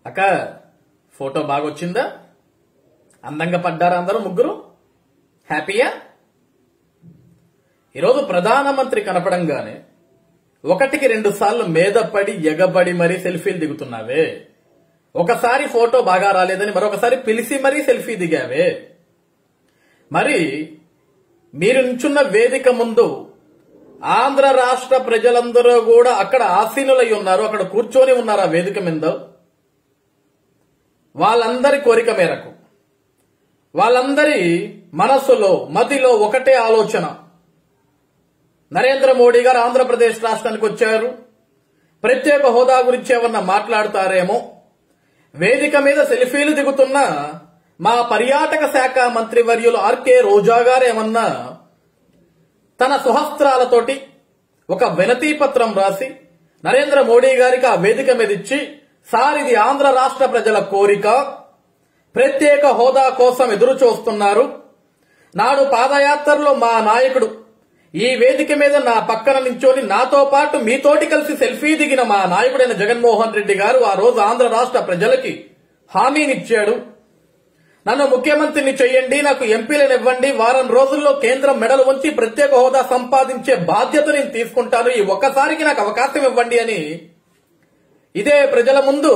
అక్క ఫోటో బాగా వచ్చిందా అందంగా పడ్డారా అందరూ ముగ్గురు హ్యాపీయా ఈరోజు ప్రధానమంత్రి కనపడంగానే ఒకటికి రెండు సార్లు మీద పడి ఎగబడి మరీ సెల్ఫీలు దిగుతున్నావే ఒకసారి ఫోటో బాగా రాలేదని మరొకసారి పిలిచి మరీ సెల్ఫీ దిగావే మరి మీరు నించున్న వేదిక ముందు ఆంధ్ర రాష్ట్ర ప్రజలందరూ కూడా అక్కడ ఆసీనులై ఉన్నారు అక్కడ కూర్చొని ఉన్నారు ఆ వేదిక మీద వాళ్ళందరి కోరిక మేరకు వాళ్ళందరి మనసులో మదిలో ఒకటే ఆలోచన నరేంద్ర మోడీ గారు ఆంధ్రప్రదేశ్ రాష్ట్రానికి వచ్చారు ప్రత్యేక హోదా గురించి ఏమన్నా మాట్లాడతారేమో వేదిక మీద సెల్ఫీలు దిగుతున్న మా పర్యాటక శాఖ మంత్రి వర్యులు ఆర్కే రోజా గారు ఏమన్నా తన సుహస్త్రాలతోటి ఒక వినతి పత్రం రాసి నరేంద్ర మోడీ గారికి ఆ వేదిక మీద ఇచ్చి సార్ ఇది ఆంధ్ర రాష్ట్ర ప్రజల కోరిక ప్రత్యేక హోదా కోసం ఎదురు చూస్తున్నారు నాడు పాదయాత్రలో మా నాయకుడు ఈ వేదిక మీద నా పక్కన నించొని నాతో పాటు మీతోటి కలిసి సెల్ఫీ దిగిన మా నాయకుడైన జగన్మోహన్ రెడ్డి గారు ఆ రోజు ఆంధ్ర రాష్ట్ర ప్రజలకి హామీనిచ్చాడు నన్ను ముఖ్యమంత్రిని చెయ్యండి నాకు ఎంపీలను ఇవ్వండి వారం రోజుల్లో కేంద్రం మెడలు ఉంచి ప్రత్యేక హోదా సంపాదించే బాధ్యత నేను తీసుకుంటాను ఈ ఒక్కసారికి నాకు అవకాశం ఇవ్వండి అని ఇదే ప్రజల ముందు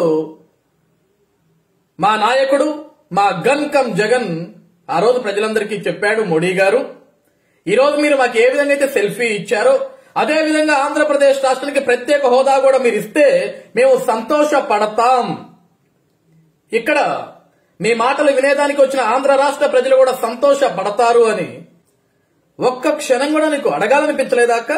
మా నాయకుడు మా గన్ కమ్ జగన్ ఆ రోజు ప్రజలందరికీ చెప్పాడు మోడీ గారు ఈ రోజు మీరు మాకు ఏ విధంగా అయితే సెల్ఫీ ఇచ్చారో అదే విధంగా ఆంధ్రప్రదేశ్ రాష్ట్రానికి ప్రత్యేక హోదా కూడా మీరు ఇస్తే మేము సంతోషపడతాం ఇక్కడ మీ మాటలు వినేదానికి వచ్చిన ఆంధ్ర రాష్ట్ర ప్రజలు కూడా సంతోషపడతారు అని ఒక్క క్షణం కూడా నీకు అడగాలనిపించలేదాక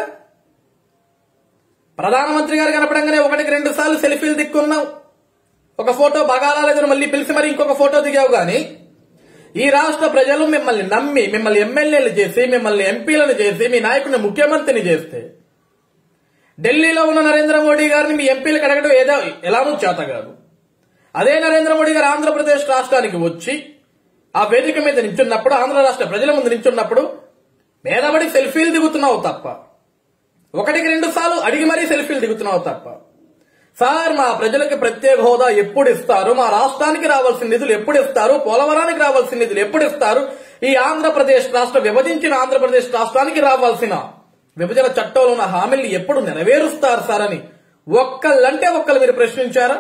ప్రధానమంత్రి గారు కనపడంగానే ఒకటికి రెండు సార్లు సెల్ఫీలు దిక్కున్నావు ఒక ఫోటో బాగా రాలేదని మళ్ళీ పిలిచి మరి ఇంకొక ఫోటో దిగావు గాని ఈ రాష్ట్ర ప్రజలు మిమ్మల్ని నమ్మి మిమ్మల్ని ఎమ్మెల్యేలు చేసి మిమ్మల్ని ఎంపీలను చేసి మీ నాయకుడిని ముఖ్యమంత్రిని చేస్తే ఢిల్లీలో ఉన్న నరేంద్ర మోడీ గారిని మీ ఎంపీలకు అడగడం ఏదో ఎలానూ చేత కాదు అదే నరేంద్ర మోడీ గారు ఆంధ్రప్రదేశ్ రాష్ట్రానికి వచ్చి ఆ వేదిక మీద నించున్నప్పుడు ఆంధ్ర రాష్ట్ర ప్రజల ముందు నించున్నప్పుడు మేదబడి సెల్ఫీలు దిగుతున్నావు తప్ప ఒకటికి రెండు సార్లు అడిగి మరీ సెల్ఫీలు దిగుతున్నావు తప్ప సార్ మా ప్రజలకు ప్రత్యేక హోదా ఎప్పుడు ఇస్తారు మా రాష్ట్రానికి రావాల్సిన నిధులు ఎప్పుడు ఇస్తారు పోలవరానికి రావాల్సిన నిధులు ఎప్పుడు ఇస్తారు ఈ ఆంధ్రప్రదేశ్ రాష్ట్ర విభజించిన ఆంధ్రప్రదేశ్ రాష్ట్రానికి రావాల్సిన విభజన చట్టంలో ఉన్న హామీల్ని ఎప్పుడు నెరవేరుస్తారు సార్ అని ఒక్కళ్ళంటే ఒక్కళ్ళు మీరు ప్రశ్నించారా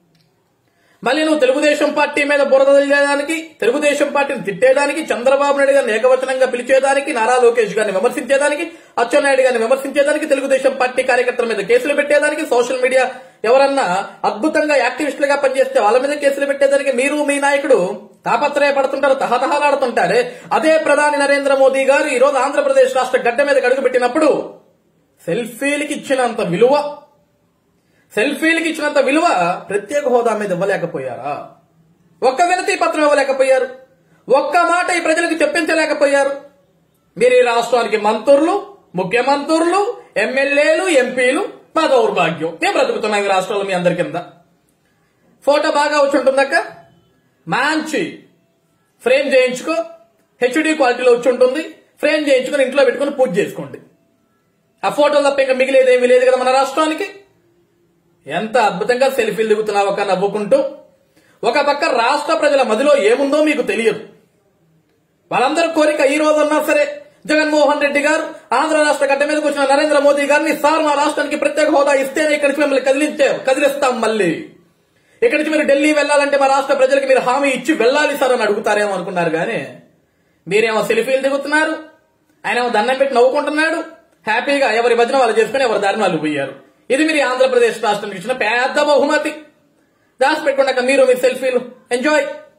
మళ్ళీ నువ్వు తెలుగుదేశం పార్టీ మీద బురద చల్లేదానికి తెలుగుదేశం పార్టీని తిట్టేదానికి చంద్రబాబు నాయుడు గారిని ఏకవచనంగా పిలిచేదానికి నారా లోకేష్ గారిని విమర్శించేదానికి అచ్చెన్నాయుడు గారిని విమర్శించేదానికి తెలుగుదేశం పార్టీ కార్యకర్తల మీద కేసులు పెట్టేదానికి సోషల్ మీడియా ఎవరన్నా అద్భుతంగా యాక్టివిస్టులుగా పనిచేస్తే వాళ్ళ మీద కేసులు పెట్టేదానికి మీరు మీ నాయకుడు తాపత్రయపడుతుంటారు తహతహలాడుతుంటారే అదే ప్రధాని నరేంద్ర మోదీ గారు ఈ రోజు ఆంధ్రప్రదేశ్ రాష్ట్ర గడ్డ మీద అడుగు పెట్టినప్పుడు సెల్ఫీలకి ఇచ్చినంత విలువ సెల్ఫీలకి ఇచ్చినంత విలువ ప్రత్యేక హోదా మీద ఇవ్వలేకపోయారా ఒక్క వినతి పత్రం ఇవ్వలేకపోయారు ఒక్క మాట ఈ ప్రజలకు చెప్పించలేకపోయారు మీరు ఈ రాష్ట్రానికి మంత్రులు ముఖ్యమంత్రులు ఎమ్మెల్యేలు ఎంపీలు మా దౌర్భాగ్యం మేము బ్రతుకుతున్నాం ఈ రాష్ట్రంలో మీ అందరి కింద ఫోటో బాగా వచ్చి ఉంటుందక్క మంచి ఫ్రేమ్ చేయించుకో హెచ్డి క్వాలిటీలో వచ్చి ఉంటుంది ఫ్రేమ్ చేయించుకొని ఇంట్లో పెట్టుకొని పూజ చేసుకోండి ఆ ఫోటో తప్ప ఇంకా మిగిలేదు ఏమీ లేదు కదా మన రాష్ట్రానికి ఎంత అద్భుతంగా సెల్ఫీలు దిగుతున్నావు ఒక నవ్వుకుంటూ ఒక పక్క రాష్ట్ర ప్రజల మదిలో ఏముందో మీకు తెలియదు వాళ్ళందరి కోరిక ఈ రోజున్నా సరే జగన్మోహన్ రెడ్డి గారు ఆంధ్ర రాష్ట్ర గడ్డ మీదకి వచ్చిన నరేంద్ర మోదీ గారిని సార్ మా రాష్ట్రానికి ప్రత్యేక హోదా ఇస్తేనే ఇక్కడి నుంచి మిమ్మల్ని కదిలించే కదిలిస్తాం మళ్ళీ ఇక్కడి నుంచి మీరు ఢిల్లీ వెళ్ళాలంటే మా రాష్ట్ర ప్రజలకు మీరు హామీ ఇచ్చి వెళ్ళాలి సార్ అని అడుగుతారేమో అనుకున్నారు కానీ మీరేమో సెల్ఫీలు దిగుతున్నారు ఆయన ఏమో దండం పెట్టి నవ్వుకుంటున్నాడు హ్యాపీగా ఎవరి భజన వాళ్ళు చేసుకుని ఎవరి దారిని వాళ్ళు పోయారు ఇది మీరు ఆంధ్రప్రదేశ్ రాష్ట్రానికి ఇచ్చిన పెద్ద బహుమతి దాచి పెట్టుకున్నాక మీరు మీ సెల్ఫీలు ఎంజాయ్